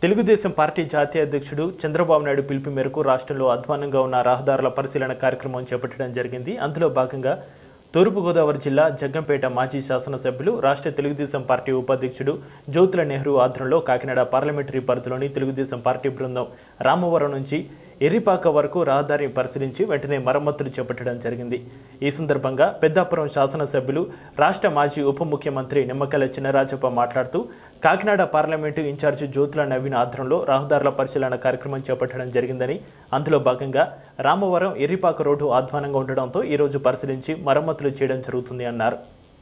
Telugu Desam party జాతీయ అధ్యక్షుడు చంద్రబాబు నాయుడు పిలుపు మేరకు రాష్ట్రంలో అధ్వానంగా ఉన్న రహదారుల పరిశీలన కార్యక్రమం చేపట్టడం జరిగింది అందులో భాగంగా తూర్పుగోదావరి జిల్లా జగ్గంపేట మాజీ శాసనసభ్యులు రాష్ట్ర తెలుగుదేశం పార్టీ ఉపాధ్యక్షుడు జ్యోతుల నెహ్రూ ఆధ్వర్యంలో కాకినాడ పార్లమెంటరీ పరిధిలోని తెలుగుదేశం పార్టీ బృందం రామవరం నుంచి ఎర్రిపాక వరకు రహదారిని పరిశీలించి వెంటనే మరమ్మతులు చేపట్టడం జరిగింది ఈ సందర్భంగా పెద్దాపురం శాసనసభ్యులు రాష్ట్ర మాజీ ఉప ముఖ్యమంత్రి నిమ్మకల చినరాజప్ప మాట్లాడుతూ కాకినాడ పార్లమెంటు ఇన్ఛార్జి జ్యోతుల నవీన్ ఆధ్వర్యంలో రహదారుల పరిశీలన కార్యక్రమం చేపట్టడం జరిగిందని అందులో భాగంగా రామవరం ఎర్రిపాక రోడ్డు ఆధ్వానంగా ఉండడంతో ఈరోజు పరిశీలించి మరమ్మతులు చేయడం జరుగుతుంది అన్నారు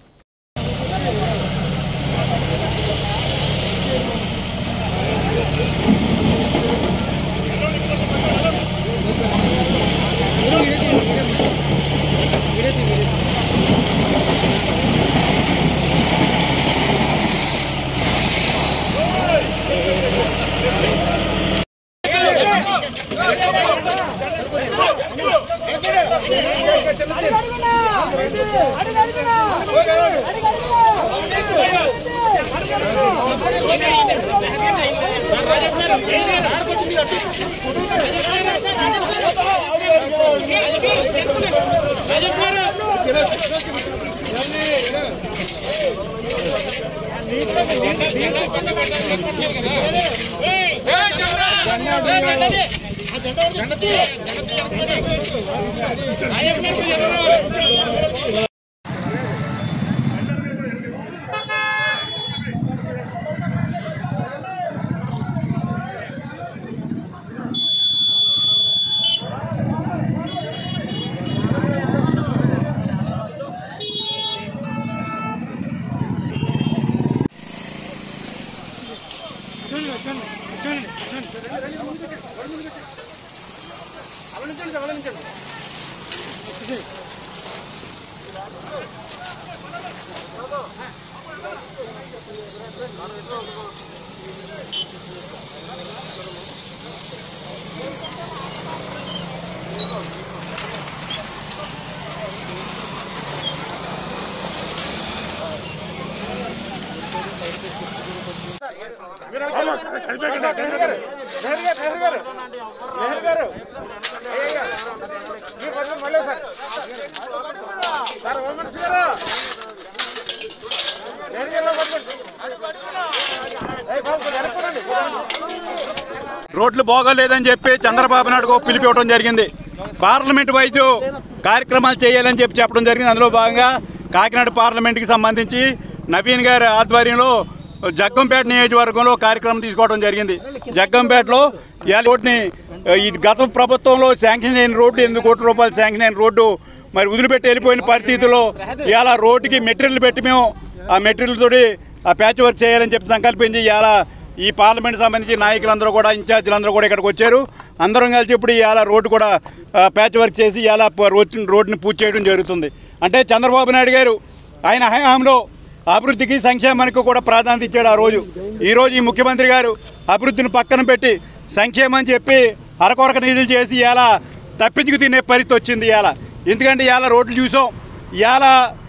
రోడ్లు బాగోలేదని చెప్పి చంద్రబాబు నాయుడు పిలిపి ఇవ్వడం జరిగింది పార్లమెంట్ వైద్యు కార్యక్రమాలు చేయాలని చెప్పి చెప్పడం జరిగింది అందులో భాగంగా కాకినాడ పార్లమెంట్కి సంబంధించి నవీన్ గారి ఆధ్వర్యంలో జగ్గంపేట నియోజకవర్గంలో కార్యక్రమం తీసుకోవడం జరిగింది జగ్గంపేటలో ఈ రోడ్ని ఇది గత ప్రభుత్వంలో శాంక్షన్ అయిన రోడ్డు ఎనిమిది కోట్ల రూపాయలు శాంక్షన్ అయిన రోడ్డు మరి వదిలిపెట్టి వెళ్ళిపోయిన పరిస్థితుల్లో ఇవాళ రోడ్డుకి మెటీరియల్ పెట్టి మేము ఆ మెటీరియల్ తోటి ఆ ప్యాచ్ వర్క్ చేయాలని చెప్పి సంకల్పించి ఇవాళ ఈ పార్లమెంట్ సంబంధించి నాయకులందరూ కూడా ఇన్ఛార్జీలందరూ కూడా ఇక్కడికి వచ్చారు అందరం కలిసి ఇప్పుడు ఇవాళ రోడ్డు కూడా ఆ, ప్యాచ్ వర్క్ చేసి ఇవాళ రోడ్ రోడ్డుని పూర్తి చేయడం జరుగుతుంది అంటే చంద్రబాబు నాయుడు గారు ఆయన హయాంలో అభివృద్ధికి సంక్షేమానికి కూడా ప్రాధాన్యత ఇచ్చాడు ఆ రోజు ఈ రోజు ఈ ముఖ్యమంత్రి గారు అభివృద్ధిని పక్కన పెట్టి సంక్షేమం అని చెప్పి అరకొరక నిధులు చేసి ఇవాళ తప్పించుకు తినే పరిస్థితి వచ్చింది ఇవాళ ఎందుకంటే ఇవాళ రోడ్లు చూసాం ఇవాళ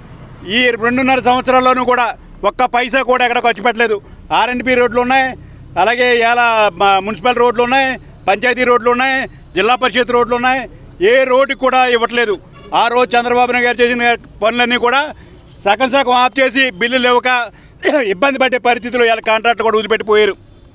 ఈ రెండున్నర సంవత్సరాల్లోనూ కూడా ఒక్క పైసా కూడా ఎక్కడ ఖర్చు పెట్టలేదు ఆర్ఎండ్బి రోడ్లు ఉన్నాయి అలాగే ఇవాళ మా మున్సిపల్ రోడ్లు ఉన్నాయి పంచాయతీ రోడ్లు ఉన్నాయి జిల్లా పరిషత్ రోడ్లు ఉన్నాయి ఏ రోడ్డు కూడా ఇవ్వట్లేదు ఆ రోజు చంద్రబాబు నాయుడు గారు చేసిన పనులన్నీ కూడా సగం సగం ఆఫ్ చేసి బిల్లులు ఇవ్వక ఇబ్బంది పడే పరిస్థితుల్లో ఇవాళ కాంట్రాక్ట్లు కూడా వదిలిపెట్టిపోయారు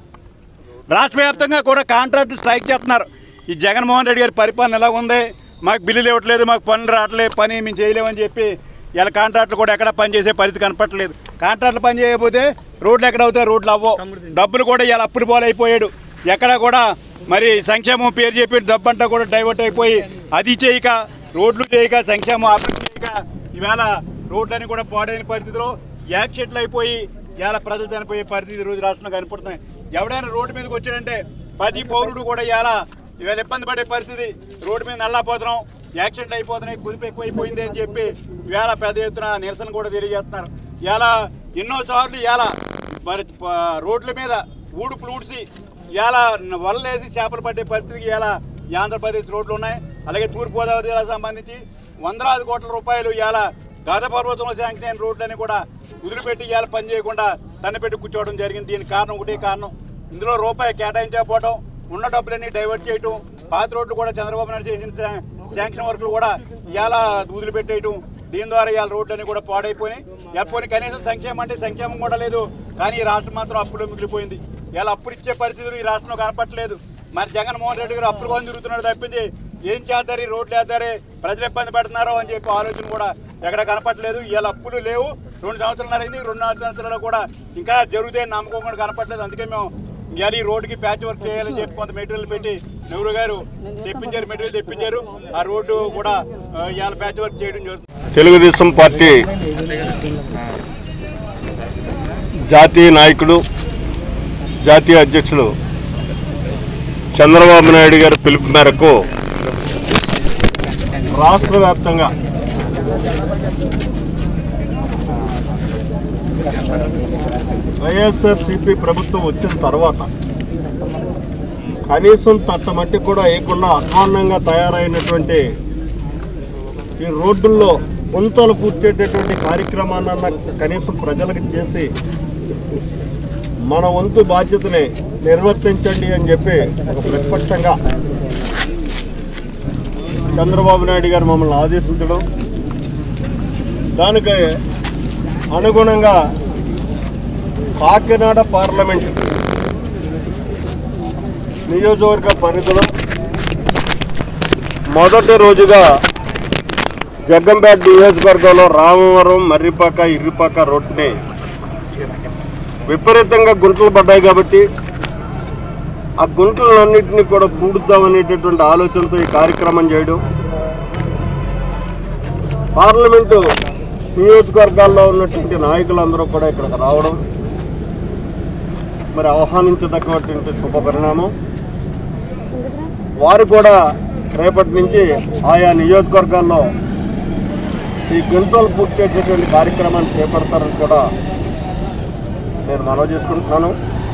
రాష్ట్ర వ్యాప్తంగా కూడా కాంట్రాక్టులు స్ట్రైక్ చేస్తున్నారు ఈ జగన్మోహన్ రెడ్డి గారి పరిపాలన ఎలా ఉంది మాకు బిల్లులు ఇవ్వట్లేదు మాకు పనులు రావట్లేదు పని మేము చేయలేమని చెప్పి ఇలా కాంట్రాక్టులు కూడా ఎక్కడ పని చేసే పరిస్థితి కనపట్లేదు కాంట్రాక్టులు పని చేయకపోతే రోడ్లు ఎక్కడ అవుతాయి రోడ్లు అవ్వవు డబ్బులు కూడా ఇలా అప్పులు పోలైపోయాడు ఎక్కడ కూడా మరి సంక్షేమం పేరు చెప్పి డబ్బు అంతా కూడా డైవర్ట్ అయిపోయి అది చేయక రోడ్లు చేయక సంక్షేమం అభివృద్ధి చేయక ఇవాళ రోడ్లన్నీ కూడా పాడైన పరిస్థితిలో యాక్సిడెంట్లు అయిపోయి ఇవాళ ప్రజలు చనిపోయే పరిస్థితి ఈ రోజు రాష్ట్రంలో కనపడుతున్నాయి ఎవడైనా రోడ్డు మీదకి వచ్చాడంటే ప్రతి పౌరుడు కూడా ఇవాళ ఇవాళ ఇబ్బంది పడే పరిస్థితి రోడ్డు మీద నల్లాపోతున్నాం యాక్సిడెంట్ అయిపోతున్నాయి కుదిపి ఎక్కువైపోయింది అని చెప్పి ఇవాళ పెద్ద ఎత్తున నిరసన కూడా తెలియజేస్తున్నారు ఇవాళ ఎన్నో సార్లు ఇవాళ మరి ప- రోడ్ల మీద ఊడుపులు ఊడ్చి ఇవాళ వలలేసి చేపలు పట్టే పరిస్థితికి ఇవాళ ఈ ఆంధ్రప్రదేశ్ రోడ్లు ఉన్నాయి అలాగే తూర్పుగోదావరి జిల్లాకు సంబంధించి వందలాది కోట్ల రూపాయలు ఇవాళ గాద పర్వతంలో శాంక్షన్ అయిన రోడ్లని కూడా వదిలిపెట్టి ఇవాళ పని చేయకుండా తన్ను పెట్టి కూర్చోవడం జరిగింది దీనికి కారణం ఒకటే కారణం ఇందులో రూపాయి కేటాయించకపోవడం ఉన్న డబ్బులన్నీ డైవర్ట్ చేయటం పాత రోడ్లు కూడా చంద్రబాబు నాయుడు చేసిన శా- శాంక్షన్ వర్కులు కూడా ఇవాళ దూదులు పెట్టేయటం దీని ద్వారా ఇవాళ రోడ్లన్నీ కూడా పాడైపోయినాయి ఎప్పుడు కనీసం సంక్షేమం అంటే సంక్షేమం కూడా లేదు కానీ ఈ రాష్ట్రం మాత్రం అప్పులు మిగిలిపోయింది ఇలా అప్పులు ఇచ్చే పరిస్థితులు ఈ రాష్ట్రంలో కనపట్లేదు మరి జగన్మోహన్ రెడ్డి గారు అప్పులు కొని తిరుగుతున్నాడు తప్పించి ఏం చేద్దారు ఈ రోడ్లు వేద్దారే ప్రజలు ఇబ్బంది పెడుతున్నారో అని చెప్పి ఆలోచన కూడా ఎక్కడ కనపట్లేదు ఇవాళ అప్పులు లేవు రెండు సంవత్సరాలు అయింది రెండు నాలుగు సంవత్సరాలు కూడా ఇంకా జరుగుతాయని నమ్మకం కూడా కనపట్లేదు అందుకే మేము ఇవాళ ఈ రోడ్డుకి ప్యాచ్ వర్క్ చేయాలని చెప్పి కొంత మెటీరియల్ పెట్టి నెహ్రూ గారు తెప్పించారు మెటీరియల్ తెప్పించారు ఆ రోడ్డు కూడా ఆ, ఇవాళ ప్యాచ్ వర్క్ చేయడం జరుగుతుంది తెలుగుదేశం పార్టీ జాతీయ నాయకుడు జాతీయ అధ్యక్షులు చంద్రబాబు నాయుడు గారి పిలుపు మేరకు రాష్ట్ర వ్యాప్తంగా వైఎస్ఆర్సీపీ ప్రభుత్వం వచ్చిన తర్వాత కనీసం తట్టమట్టి కూడా వేయకుండా అధ్వాన్నంగా తయారైనటువంటి ఈ రోడ్డుల్లో గుంతలు కూర్చేటటువంటి కార్యక్రమాన్న కనీసం ప్రజలకు చేసి మన వంతు బాధ్యతని నిర్వర్తించండి అని చెప్పి ఒక ప్రతిపక్షంగా చంద్రబాబు నాయుడు గారు మమ్మల్ని ఆదేశించడం దానికి అనుగుణంగా కాకినాడ పార్లమెంట్ నియోజకవర్గ పరిధిలో మొదటి రోజుగా జగ్గంపేట నియోజకవర్గంలో రామవరం మర్రిపాక ఇర్రిపాక రోడ్డుని విపరీతంగా గుంటలు పడ్డాయి కాబట్టి ఆ గుంటలన్నింటినీ కూడా పూడుద్దామనేటటువంటి ఆలోచనతో ఈ కార్యక్రమం చేయడం పార్లమెంటు నియోజకవర్గాల్లో ఉన్నటువంటి నాయకులందరూ కూడా ఇక్కడికి రావడం మరి ఆహ్వానించదగ్గటువంటి శుభ పరిణామం వారు కూడా రేపటి నుంచి ఆయా నియోజకవర్గాల్లో ఈ గుంటలు పూర్తి చేసేటువంటి కార్యక్రమాన్ని చేపడతారని కూడా నేను మనవి చేసుకుంటున్నాను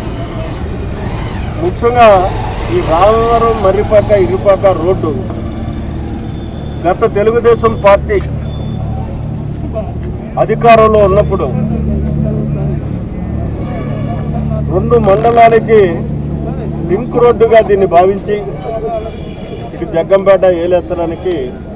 ముఖ్యంగా ఈ రామవరం మర్రిపాక ఇరుపాక రోడ్డు గత తెలుగుదేశం పార్టీ అధికారంలో ఉన్నప్పుడు రెండు మండలాలకి లింక్ రోడ్డుగా దీన్ని భావించి ఇటు జగ్గంపేట ఏలేసరానికి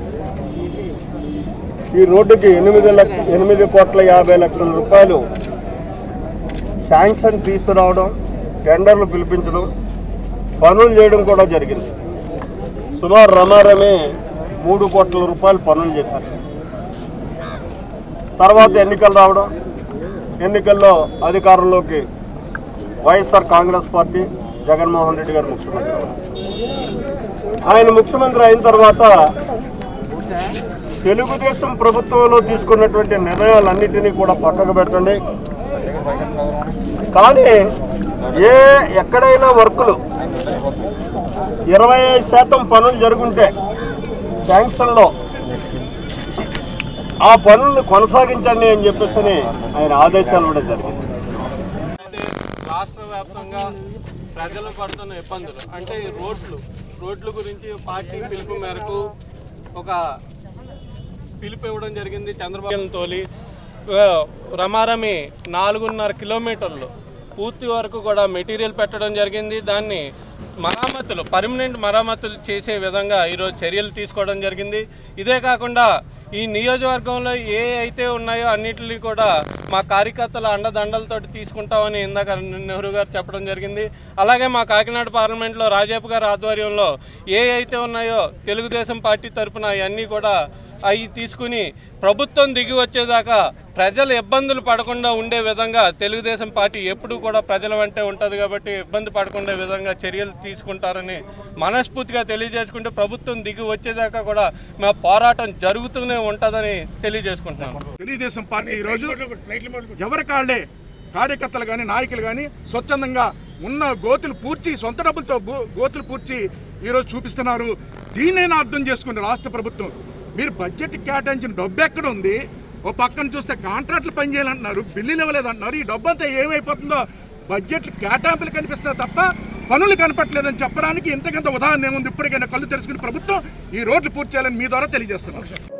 ఈ రోడ్డుకి ఎనిమిది లక్ష ఎనిమిది కోట్ల యాభై లక్షల రూపాయలు శాంక్షన్ తీసుకురావడం టెండర్లు పిలిపించడం పనులు చేయడం కూడా జరిగింది సుమారు రమారమే మూడు కోట్ల రూపాయలు పనులు చేశారు తర్వాత ఎన్నికలు రావడం ఎన్నికల్లో అధికారంలోకి YSR Congress party Jaganmohan Reddy గారు ముఖ్యమంత్రి అయ్యారు. ఆయన ముఖ్యమంత్రి అయిన తర్వాత తెలుగుదేశం ప్రభుత్వంలో తీసుకున్నటువంటి నిర్ణయాలన్నింటినీ కూడా పక్కకు పెట్టండి కానీ ఏ ఎక్కడైనా వర్కులు ఇరవై ఐదు శాతం పనులు జరుగుంటే శాంక్షన్లో ఆ పనులను కొనసాగించండి అని చెప్పేసి ఆయన ఆదేశాలు ఇవ్వడం జరిగింది అయితే రాష్ట్ర వ్యాప్తంగా ప్రజలు పడుతున్న ఇబ్బందులు అంటే ఈ రోడ్లు రోడ్ల గురించి పార్టీ పిలుపు మేరకు ఒక పిలుపు ఇవ్వడం జరిగింది చంద్రబాబు తోలి ఆ, రమారమి నాలుగున్నర కిలోమీటర్లు పూర్తి వరకు కూడా మెటీరియల్ పెట్టడం జరిగింది దాన్ని మరామతులు పర్మనెంట్ మరామతులు చేసే విధంగా ఈరోజు చర్యలు తీసుకోవడం జరిగింది ఇదే కాకుండా ఈ నియోజకవర్గంలో ఏ అయితే ఉన్నాయో అన్నిటిని కూడా మా కార్యకర్తల అండదండలతో తీసుకుంటామని ఇందాక నెహ్రూ గారు చెప్పడం జరిగింది అలాగే మా కాకినాడ పార్లమెంట్లో రాజేపు గారి ఆధ్వర్యంలో ఏ అయితే ఉన్నాయో తెలుగుదేశం పార్టీ తరఫున అవన్నీ కూడా అవి తీసుకుని ప్రభుత్వం దిగి వచ్చేదాకా ప్రజలు ఇబ్బందులు పడకుండా ఉండే విధంగా తెలుగుదేశం పార్టీ ఎప్పుడూ కూడా ప్రజల వెంటే ఉంటుంది కాబట్టి ఇబ్బంది పడకుండా విధంగా చర్యలు తీసుకుంటారని మనస్ఫూర్తిగా తెలియజేసుకుంటూ ప్రభుత్వం దిగి వచ్చేదాకా కూడా మా పోరాటం జరుగుతూనే ఉంటుందని తెలియజేసుకుంటున్నాను తెలుగుదేశం పార్టీ ఈరోజు ఎవరి కాళ్లే కార్యకర్తలు కానీ నాయకులు కానీ స్వచ్ఛందంగా ఉన్న గోతులు పూడ్చి సొంత డబ్బులతో గో- గోతులు పూడ్చి ఈరోజు చూపిస్తున్నారు దీనైనా అర్థం చేసుకుని రాష్ట్ర ప్రభుత్వం మీరు బడ్జెట్ కేటాయించిన డబ్బు ఎక్కడ ఉంది ఓ పక్కన చూస్తే కాంట్రాక్టులు పనిచేయాలంటున్నారు బిల్లులు ఇవ్వలేదంటున్నారు ఈ డబ్బు అంతా ఏమైపోతుందో బడ్జెట్ కేటాయింపులు కనిపిస్తుంది తప్ప పనులు కనపట్లేదని చెప్పడానికి ఇంతకంత ఉదాహరణ ఏముంది ఇప్పటికైనా కళ్ళు తెరుచుకుని ప్రభుత్వం ఈ రోడ్లు పూర్తి చేయాలని మీ ద్వారా తెలియజేస్తున్నాం